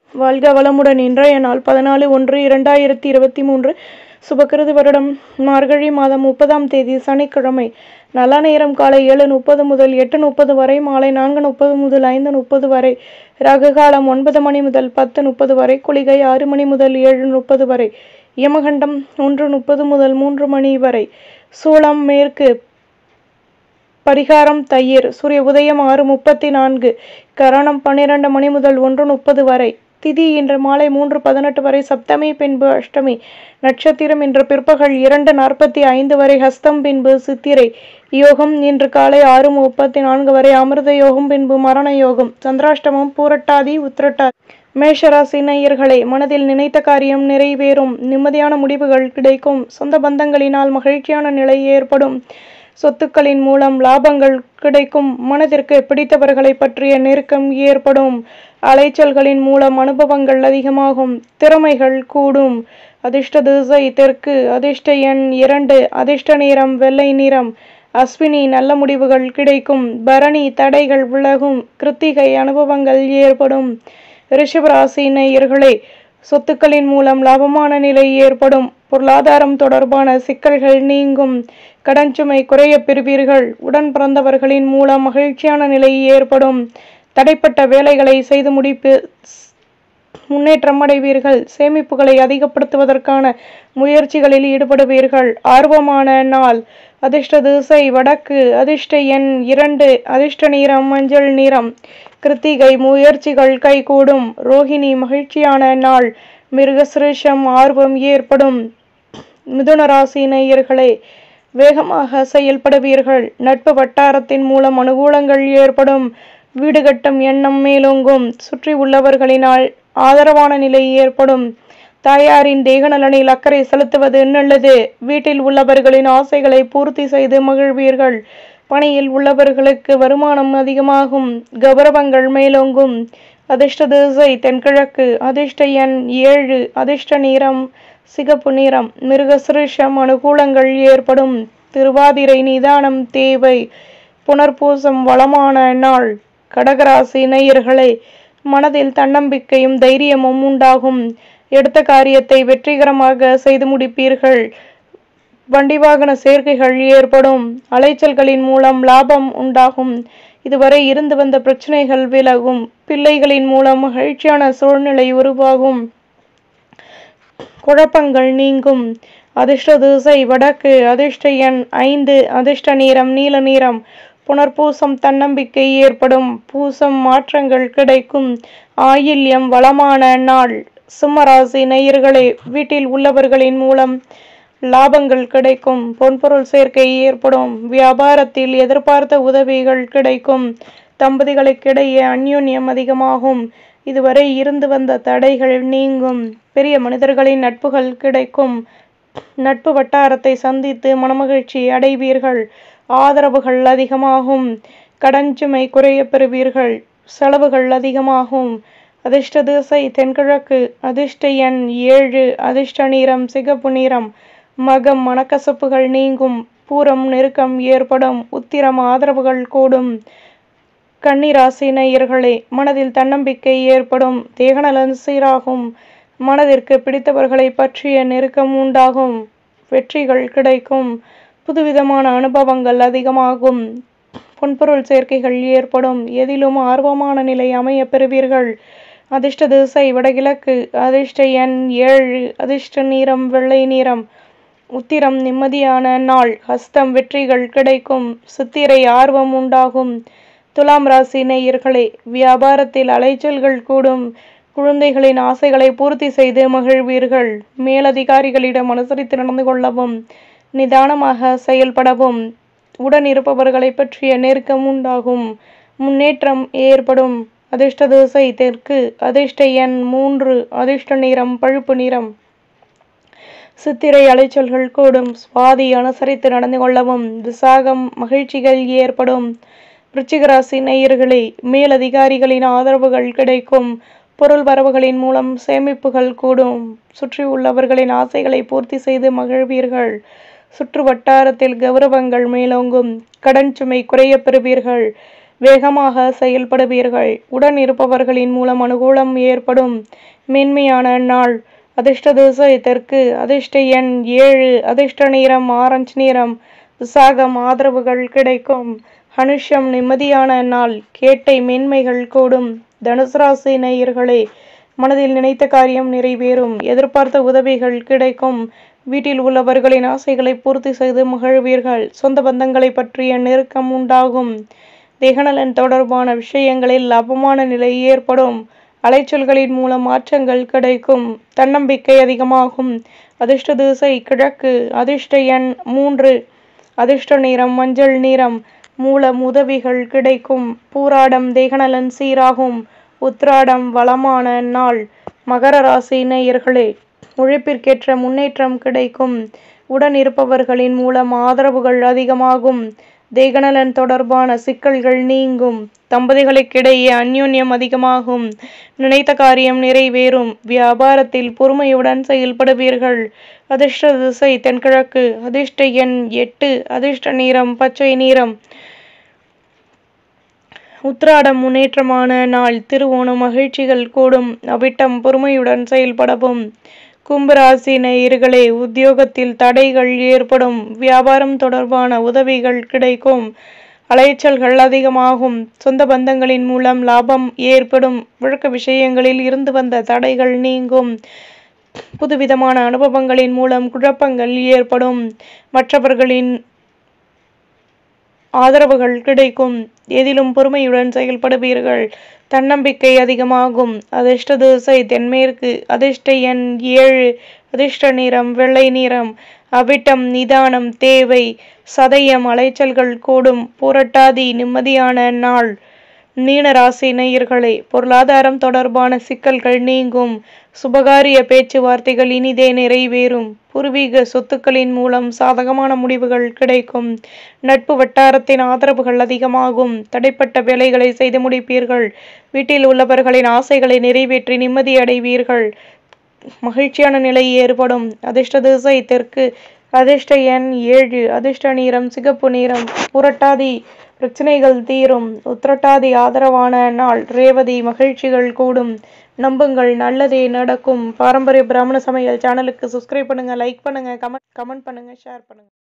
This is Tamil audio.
வாழ்க வளமுடன் இன்றைய நாள் பதினாலு ஒன்று இரண்டாயிரத்தி இருபத்தி மூன்று சுபகிருது வருடம் மார்கழி மாதம் முப்பதாம் தேதி சனிக்கிழமை நல்ல நேரம் காலை ஏழு முப்பது முதல் எட்டு முப்பது வரை மாலை நான்கு முப்பது முதல் ஐந்து முப்பது வரை ராகு காலம் ஒன்பது மணி முதல் பத்து முப்பது வரை குளிகை ஆறு மணி முதல் ஏழு முப்பது வரை யமகண்டம் ஒன்று முப்பது முதல் மூன்று மணி வரை சூளம் மேற்கு பரிகாரம் தயிர் சூரிய உதயம் ஆறு முப்பத்தி நான்கு கரணம் பன்னிரண்டு மணி முதல் ஒன்று முப்பது வரை திதி இன்று மாலை மூன்று பதினெட்டு வரை சப்தமி பின்பு அஷ்டமி நட்சத்திரம் இன்று பிற்பகல் இரண்டு நாற்பத்தி ஐந்து வரை ஹஸ்தம் பின்பு சித்திரை யோகம் இன்று காலை ஆறு முப்பத்தி நான்கு வரை அமிர்த யோகம் பின்பு மரண யோகம் சந்திராஷ்டமம் பூரட்டாதி உத்திரட்டாதி மேஷராசி நேயர்களே மனதில் நினைத்த காரியம் நிறைவேறும் நிம்மதியான முடிவுகள் கிடைக்கும் சொந்த பந்தங்களினால் மகிழ்ச்சியான நிலை ஏற்படும் சொத்துக்களின் மூலம் லாபங்கள் கிடைக்கும் மனதிற்கு பிடித்தவர்களை பற்றிய நெருக்கம் ஏற்படும் அலைச்சல்களின் மூலம் அனுபவங்கள் அதிகமாகும் திறமைகள் கூடும் அதிர்ஷ்ட திசை தெற்கு அதிர்ஷ்ட எண் இரண்டு அதிர்ஷ்ட நிறம் வெள்ளை நிறம் அஸ்வினி நல்ல முடிவுகள் கிடைக்கும் பரணி தடைகள் விலகும் கிருத்திகை அனுபவங்கள் ஏற்படும் ரிஷபராசி நேயர்களே சொத்துக்களின் மூலம் லாபமான நிலை ஏற்படும் பொருளாதாரம் தொடர்பான சிக்கல்கள் நீங்கும் கடன் சுமை குறைய பெறுவீர்கள் உடன் பிறந்தவர்களின் மூலம் மகிழ்ச்சியான நிலை ஏற்படும் தடைப்பட்ட வேலைகளை செய்து முடிப்பு முன்னேற்றம் அடைவீர்கள் சேமிப்புகளை அதிகப்படுத்துவதற்கான முயற்சிகளில் ஈடுபடுவீர்கள் ஆர்வமான நாள் அதிர்ஷ்ட திசை வடக்கு அதிர்ஷ்ட எண் இரண்டு அதிர்ஷ்ட நிறம் மஞ்சள் நிறம் கிருத்திகை முயற்சிகள் கைகூடும் ரோஹிணி மகிழ்ச்சியான நாள் மிருகசிருஷம் ஆர்வம் ஏற்படும் மிதுன ராசி நேயர்களே வேகமாக செயல்படுவீர்கள் நட்பு வட்டாரத்தின் மூலம் அனுகூலங்கள் ஏற்படும் வீடு கட்டும் எண்ணம் மேலோங்கும் சுற்றி உள்ளவர்களினால் ஆதரவான நிலை ஏற்படும் தாயாரின் தேக நலனில் அக்கறை செலுத்துவது நல்லது வீட்டில் உள்ளவர்களின் ஆசைகளை பூர்த்தி செய்து மகிழ்வீர்கள் பணியில் உள்ளவர்களுக்கு வருமானம் அதிகமாகும் கௌரவங்கள் மேலோங்கும் அதிர்ஷ்ட திசை தென்கிழக்கு அதிர்ஷ்ட எண் ஏழு அதிர்ஷ்ட நிறம் சிகப்பு நிறம் மிருகசிருஷம் அனுகூலங்கள் ஏற்படும் திருவாதிரை நிதானம் தேவை புனர்பூசம் வளமான நாள் கடகராசி நேயர்களே மனதில் தன்னம்பிக்கையும் தைரியமும் உண்டாகும் எடுத்த காரியத்தை வெற்றிகரமாக செய்து முடிப்பீர்கள் வண்டி வாகன சேர்க்கைகள் ஏற்படும் அலைச்சல்களின் மூலம் லாபம் உண்டாகும் இதுவரை இருந்து வந்த பிரச்சனைகள் விலகும் பிள்ளைகளின் மூலம் மகிழ்ச்சியான சூழ்நிலை உருவாகும் குழப்பங்கள் நீங்கும் அதிர்ஷ்ட திசை வடக்கு அதிர்ஷ்ட எண் ஐந்து அதிர்ஷ்ட நிறம் நீல நிறம் புனர்பூசம் தன்னம்பிக்கை ஏற்படும் பூசம் மாற்றங்கள் கிடைக்கும் ஆயில்யம் வளமான நாள் சிம்மராசி நேயர்களே வீட்டில் உள்ளவர்களின் மூலம் லாபங்கள் கிடைக்கும் பொன்பொருள் சேர்க்கை ஏற்படும் வியாபாரத்தில் எதிர்பார்த்த உதவிகள் கிடைக்கும் தம்பதிகளுக்கிடையே அந்யோன்யம் அதிகமாகும் இதுவரை இருந்து வந்த தடைகள் நீங்கும் பெரிய மனிதர்களின் நட்புகள் கிடைக்கும் நட்பு வட்டாரத்தை சந்தித்து மனமகிழ்ச்சி அடைவீர்கள் ஆதரவுகள் அதிகமாகும் கடன் சுமை குறைய பெறுவீர்கள் செலவுகள் அதிகமாகும் அதிர்ஷ்ட திசை தென்கிழக்கு அதிர்ஷ்ட எண் ஏழு அதிர்ஷ்ட நிறம் சிகப்பு நிறம் மகம் மனக்கசப்புகள் நீங்கும் பூரம் நெருக்கம் ஏற்படும் உத்திரம் ஆதரவுகள் கூடும் கன்னிராசி நேயர்களே மனதில் தன்னம்பிக்கை ஏற்படும் தேகநலன் சீராகும் மனதிற்கு பிடித்தவர்களை பற்றிய நெருக்கம் உண்டாகும் வெற்றிகள் கிடைக்கும் புதுவிதமான அனுபவங்கள் அதிகமாகும் பொன்பொருள் சேர்க்கைகள் ஏற்படும் எதிலும் ஆர்வமான நிலை அமைய பெறுவீர்கள் அதிர்ஷ்ட திசை வடகிழக்கு அதிர்ஷ்ட எண் ஏழு அதிர்ஷ்ட நிறம் வெள்ளை நிறம் உத்திரம் நிம்மதியான நாள் ஹஸ்தம் வெற்றிகள் கிடைக்கும் சித்திரை ஆர்வம் உண்டாகும் துலாம் ராசி நேயர்களே வியாபாரத்தில் அலைச்சல்கள் கூடும் குழந்தைகளின் ஆசைகளை பூர்த்தி செய்து மகிழ்வீர்கள் மேலதிகாரிகளிடம் அனுசரித்து நடந்து கொள்ளவும் நிதானமாக செயல்படவும் உடன் இருப்பவர்களை பற்றிய நெருக்கம் உண்டாகும் முன்னேற்றம் ஏற்படும் அதிர்ஷ்ட திசை தெற்கு அதிர்ஷ்ட எண் மூன்று அதிர்ஷ்ட நிறம் பழுப்பு நிறம் சித்திரை அலைச்சல்கள் கூடும் சுவாதி அனுசரித்து நடந்து கொள்ளவும் விசாகம் மகிழ்ச்சிகள் ஏற்படும் விருச்சிகராசி நேயர்களே மேலதிகாரிகளின் ஆதரவுகள் கிடைக்கும் பொருள் வரவுகளின் மூலம் சேமிப்புகள் கூடும் சுற்றி உள்ளவர்களின் ஆசைகளை பூர்த்தி செய்து மகிழ்வீர்கள் சுற்று வட்டாரத்தில் கௌரவங்கள் மேலோங்கும் கடன் சுமை குறைய பெறுவீர்கள் வேகமாக செயல்படுவீர்கள் உடன் இருப்பவர்களின் மூலம் அனுகூலம் ஏற்படும் மென்மையான நாள் அதிர்ஷ்ட திசை தெற்கு அதிர்ஷ்ட எண் ஏழு அதிர்ஷ்ட நிறம் ஆரஞ்சு நிறம் விசாகம் ஆதரவுகள் கிடைக்கும் அனுஷம் நிம்மதியான நாள் கேட்டை மென்மைகள் கூடும் தனுசு ராசி நேயர்களே மனதில் நினைத்த காரியம் நிறைவேறும் எதிர்பார்த்த உதவிகள் கிடைக்கும் வீட்டில் உள்ளவர்களின் ஆசைகளை பூர்த்தி செய்து மகிழ்வீர்கள் சொந்த பந்தங்களை பற்றிய நெருக்கம் உண்டாகும் தேகநலன் தொடர்பான விஷயங்களில் லாபமான நிலை ஏற்படும் அலைச்சல்களின் மூலம் மாற்றங்கள் கிடைக்கும் தன்னம்பிக்கை அதிகமாகும் அதிர்ஷ்ட திசை கிழக்கு அதிர்ஷ்ட எண் மூன்று அதிர்ஷ்ட நிறம் மஞ்சள் நிறம் மூலம் உதவிகள் கிடைக்கும் பூராடம் தேகநலன் சீராகும் உத்ராடம் வளமான நாள் மகர ராசி நேயர்களே உழைப்பிற்கேற்ற முன்னேற்றம் கிடைக்கும் உடன் இருப்பவர்களின் மூலம் ஆதரவுகள் அதிகமாகும் தேகநலன் தொடர்பான சிக்கல்கள் நீங்கும் தம்பதிகளுக்கிடையே அந்யோன்யம் அதிகமாகும் நினைத்த காரியம் நிறைவேறும் வியாபாரத்தில் பொறுமையுடன் செயல்படுவீர்கள் அதிர்ஷ்ட திசை தென்கிழக்கு அதிர்ஷ்ட எண் எட்டு அதிர்ஷ்ட நிறம் பச்சை நிறம் உத்ராடம் முன்னேற்றமான நாள் திருவோணம் மகிழ்ச்சிகள் கூடும் அவிட்டம் பொறுமையுடன் செயல்படவும் கும்பராசி நேயர்களே உத்தியோகத்தில் தடைகள் ஏற்படும் வியாபாரம் தொடர்பான உதவிகள் கிடைக்கும் அலைச்சல்கள் அதிகமாகும் சொந்த பந்தங்களின் மூலம் லாபம் ஏற்படும் வழக்க விஷயங்களில் இருந்து வந்த தடைகள் நீங்கும் புதுவிதமான அனுபவங்களின் மூலம் குழப்பங்கள் ஏற்படும் மற்றவர்களின் ஆதரவுகள் கிடைக்கும் எதிலும் பொறுமையுடன் செயல்படுவீர்கள் தன்னம்பிக்கை அதிகமாகும் அதிர்ஷ்ட திசை தென்மேற்கு அதிர்ஷ்ட எண் ஏழு அதிர்ஷ்ட நிறம் வெள்ளை நிறம் அவிட்டம் நிதானம் தேவை சதயம் அலைச்சல்கள் கூடும் புரட்டாதி நிம்மதியான நாள் மீனராசி நேயர்களே பொருளாதாரம் தொடர்பான சிக்கல்கள் நீங்கும் சுபகாரிய பேச்சுவார்த்தைகள் இனிதே நிறைவேறும் பூர்வீக சொத்துக்களின் மூலம் சாதகமான முடிவுகள் கிடைக்கும் நட்பு வட்டாரத்தின் ஆதரவுகள் அதிகமாகும் தடைப்பட்ட வேலைகளை செய்து முடிப்பீர்கள் வீட்டில் உள்ளவர்களின் ஆசைகளை நிறைவேற்றி நிம்மதி அடைவீர்கள் மகிழ்ச்சியான நிலை ஏற்படும் அதிர்ஷ்ட திசை தெற்கு அதிர்ஷ்ட எண் ஏழு அதிர்ஷ்ட நிறம் சிகப்பு நிறம் புரட்டாதி பிரச்சனைகள் தீரும் உத்திரட்டாதி ஆதரவான நாள் ரேவதி மகிழ்ச்சிகள் கூடும் நம்புங்கள் நல்லதே நடக்கும் பாரம்பரிய பிராமண சமையல் சேனலுக்கு சப்ஸ்கிரைப் பண்ணுங்க லைக் பண்ணுங்க கமெண்ட் கமெண்ட் பண்ணுங்க ஷேர் பண்ணுங்க